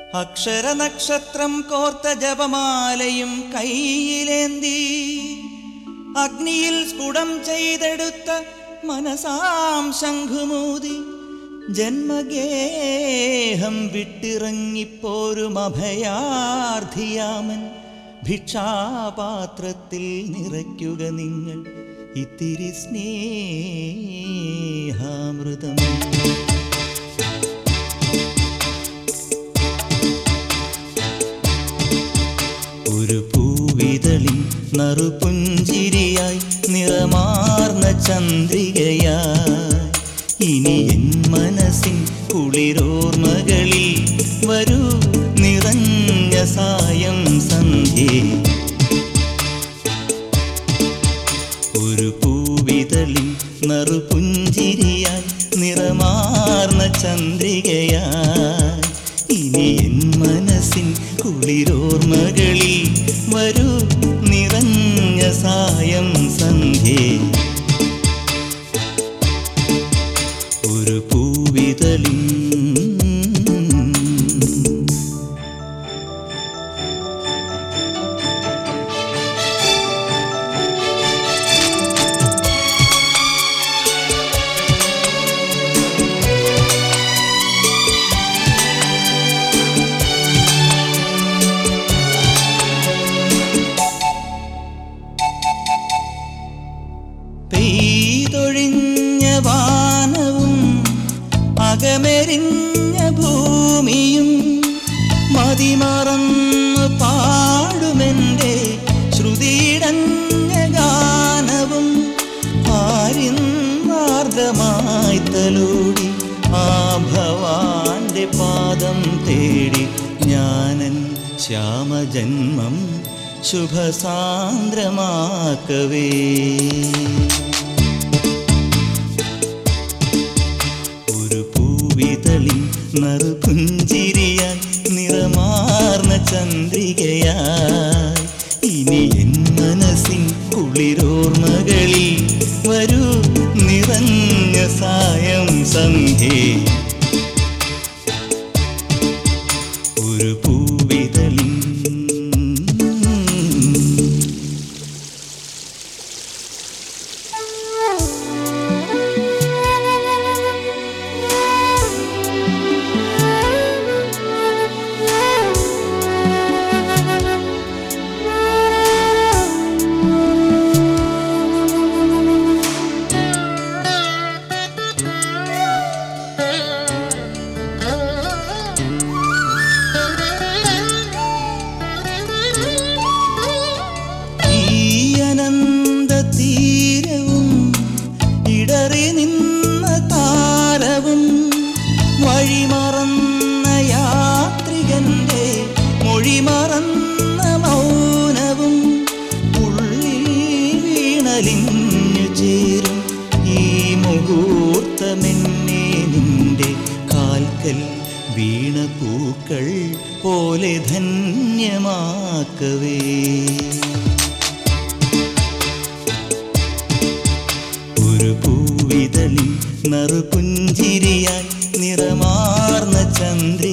അക്ഷരനക്ഷത്രം കോർത്ത ജപമാലയും കയ്യിലേന്തി അഗ്നിയിൽ സ്ഫുടം ചെയ്തെടുത്ത മനസാം ശംഖുമൂതി ജന്മഗേഹം വിട്ടിറങ്ങിപ്പോരും അഭയാർത്ഥിയാമൻ ഭിക്ഷാപാത്രത്തിൽ നിറയ്ക്കുക നിങ്ങൾ ഇത്തിരി സ്നേഹാമൃതം ഒരു പൂവിതളിൽ നറുപുഞ്ചിരിയായി നിറമാർന്ന ചന്ദ്രികയായി ഇനി എൻ മനസ്സിൻ കുളിരോർമകളിൽ വരൂ നിറഞ്ഞ സായം സന്ധ്യേ ഒരു പൂവിതളിൽ നറുപുഞ്ചിരിയായി നിറമാർന്ന ചന്ദ്രികയായി ഇനി എൻ മനസ്സിൻ കുളിരോർമകളിൽ വരൂ നിറഞ്ഞ സായം സന്ധ്യേ ഒരു പൂവിതളിൽ പെയ്തൊഴിഞ്ഞ വാനവും അകമെരിഞ്ഞ ഭൂമിയും മതിമറന്നു പാടുമെൻ്റെ ശ്രുതിയിടഞ്ഞ ഗാനവും ആരിന്നാർദ്രമായി തലോടി ആ ഭവാന്റെ പാദം തേടി ഞാനൻ ശ്യാമജന്മം ശുഭസാന്ദ്രമാക്കവേ ഒരു പൂവിതളിൽ നറുപുഞ്ചിരിയായി നിറമാർന്ന ചന്ദ്രികയായി ഇനി എൻ മനസ്സിൻ കുളിരോർമകളിൽ വരൂ നിറഞ്ഞ സായം സന്ധ്യേ ഒരു പൂവിതളിൽ ഈ അനന്ത തീരവും ഇടറി നിന്ന താരവും വഴിമറന്ന യാത്രികന്റെ മൊഴിമറന്ന മൗനവും ഉള്ളിൽ വീണലിഞ്ഞു ചേരും ഈ മുഹൂർത്തമെന്നെ നിന്റെ കാൽക്കൽ വീണ പൂക്കൾ പോലെ ധന്യമാക്കവേ ഒരു പൂവിതളിൽ നറുപുഞ്ചിരിയായി നിറമാർന്ന ചന്ദ്രി